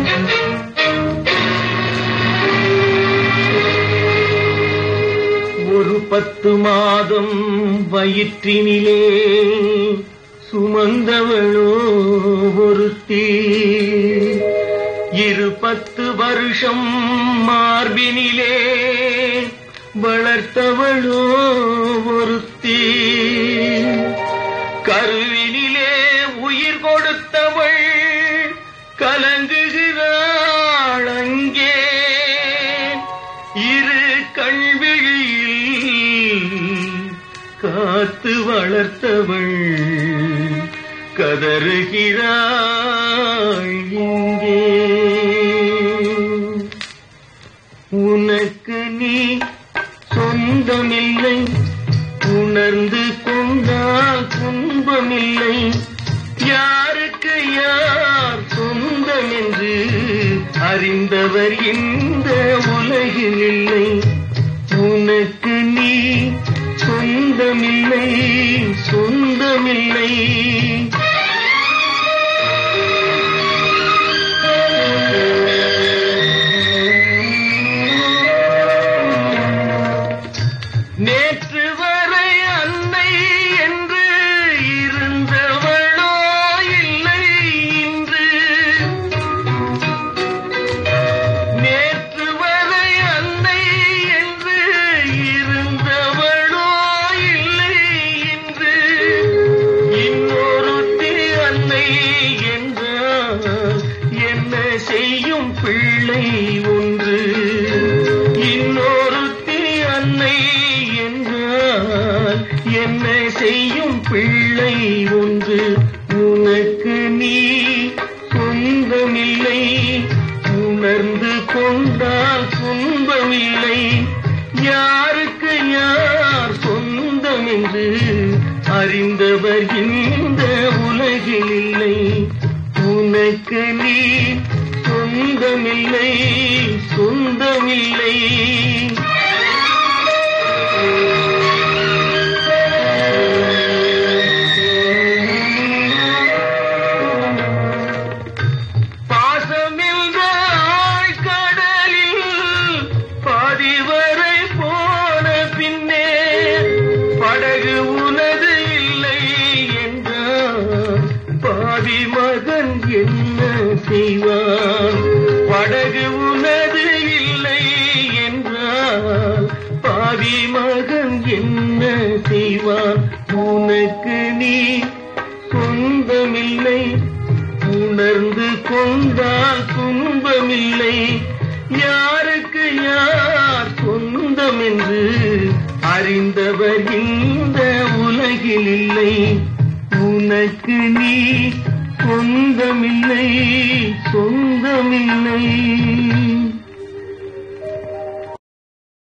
ஒரு பத்து மாதம் வயிற்றினிலே சுமந்தவளோ ஒருத்தி இரு பத்து வருஷம் மார்பினிலே வளர்த்தவளோ ஒருத்தி கருவினிலே உயிர் கொடுத்தவள் கலங்குகிறாள் அங்கே இரு கண்விழியில் காத்து வளர்த்தவள் கதறுகிறாள் இங்கே உனக்கு நீ சொந்தமில்லை உணர்ந்து கொண்டால் துன்பமில்லை யாருக்கு யார் சொந்தம் என்று அறிந்தவர் இந்த உலகில் இல்லை உனக்கு நீ சொந்தமில்லை சொந்தமில்லை நேற்று வரை அன்னை என்று இருந்தவளோ இல்லை இன்று நேற்று வரை அன்னை என்று இருந்தவளோ இல்லை இன்று இன்னொருத்தி அன்னை என்றால் என்ன செய்யும் பிள்ளை ஒன்று இன்னொருத்தி அன்னை என்றால் என்ன செய்யும் பிள்ளை ஒன்று உனக்கு நீ சொந்தமில்லை உணர்ந்து கொண்டால் துன்பமில்லை யாருக்கு யார் சொந்தம் என்று அறிந்தவர் இந்த உலகில் இல்லை உனக்கு நீ சொந்தமில்லை சொந்தமில்லை பாசமில்த ஆழ்கடலில் பாதி வரை போன பின்னே படகு உனது இல்லை என்றார் பாவி மகன் என்ன செய்வான் படகு உனது இல்லை என்றால் பாவி மகன் என்ன செய்வான் உனக்கு நீ சொந்தமில்லை உணர்ந்து கொண்டால் துன்பமில்லை யாருக்கு யார் சொந்தம் என்று அறிந்தவர் இந்த உலகில் இல்லை உனக்கு நீ சொந்தமில்லை சொந்தமில்லை